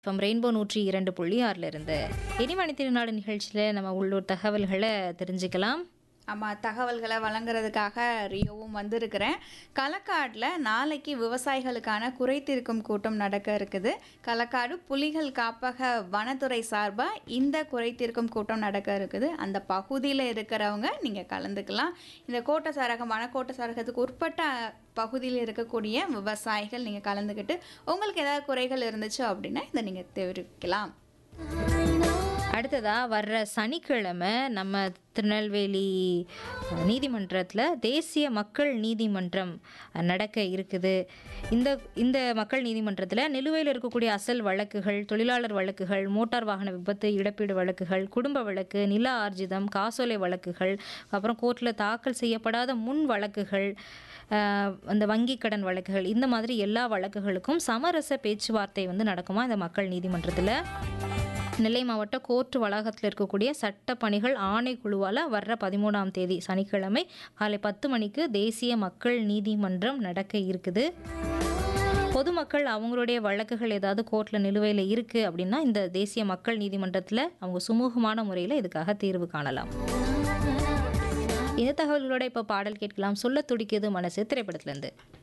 from rainbow நூற்றி இரண்டு புள்ளி ஆறில் இருந்து இனிமணி திருநாடு நிகழ்ச்சியில் நம்ம உள்ளூர் தகவல்களை தெரிஞ்சுக்கலாம் ஆமாம் தகவல்களை வழங்குறதுக்காக ரியோவும் வந்திருக்கிறேன் களக்காடில் நாளைக்கு விவசாயிகளுக்கான குறைதீர்க்கும் கூட்டம் நடக்க இருக்குது களக்காடு புலிகள் காப்பக வனத்துறை சார்பாக இந்த குறைதீர்க்கும் கூட்டம் நடக்க இருக்குது அந்த பகுதியில் இருக்கிறவங்க நீங்கள் கலந்துக்கலாம் இந்த கோட்டை சரகம் வனக்கோட்டை சரகத்துக்கு உட்பட்ட பகுதியில் இருக்கக்கூடிய விவசாயிகள் நீங்கள் கலந்துக்கிட்டு உங்களுக்கு ஏதாவது குறைகள் இருந்துச்சு அப்படின்னா இதை நீங்கள் தெரிவிக்கலாம் அடுத்ததா வர்ற சனிக்கிழமை நம்ம திருநெல்வேலி நீதிமன்றத்தில் தேசிய மக்கள் நீதிமன்றம் நடக்க இருக்குது இந்த இந்த மக்கள் நீதிமன்றத்தில் நிலுவையில் இருக்கக்கூடிய அசல் வழக்குகள் தொழிலாளர் வழக்குகள் மோட்டார் வாகன விபத்து இழப்பீடு வழக்குகள் குடும்ப வழக்கு நில ஆர்ஜிதம் காசோலை வழக்குகள் அப்புறம் கோர்ட்டில் தாக்கல் செய்யப்படாத முன் வழக்குகள் ஆஹ், அந்த வங்கி கடன் வழக்குகள் இந்த மாதிரி எல்லா வழக்குகளுக்கும் சமரச பேச்சுவார்த்தை வந்து நடக்குமா இந்த மக்கள் நீதிமன்றத்தில் நெல்லை மாவட்ட கோர்ட் வளாகத்தில் இருக்கக்கூடிய சட்ட பணிகள் ஆணைக்குழுவால் வர்ற பதிமூணாம் தேதி சனிக்கிழமை காலை பத்து மணிக்கு தேசிய மக்கள் நீதிமன்றம் நடக்க இருக்குது பொதுமக்கள் அவங்களுடைய வழக்குகள் ஏதாவது கோர்ட்டில் நிலுவையில் இருக்குது அப்படின்னா இந்த தேசிய மக்கள் நீதிமன்றத்தில் அவங்க சுமூகமான முறையில் இதுக்காக தீர்வு காணலாம் இந்த தகவல்களோட இப்போ பாடல் கேட்கலாம் சொல்ல துடிக்குது மனசு திரைப்படத்துலேருந்து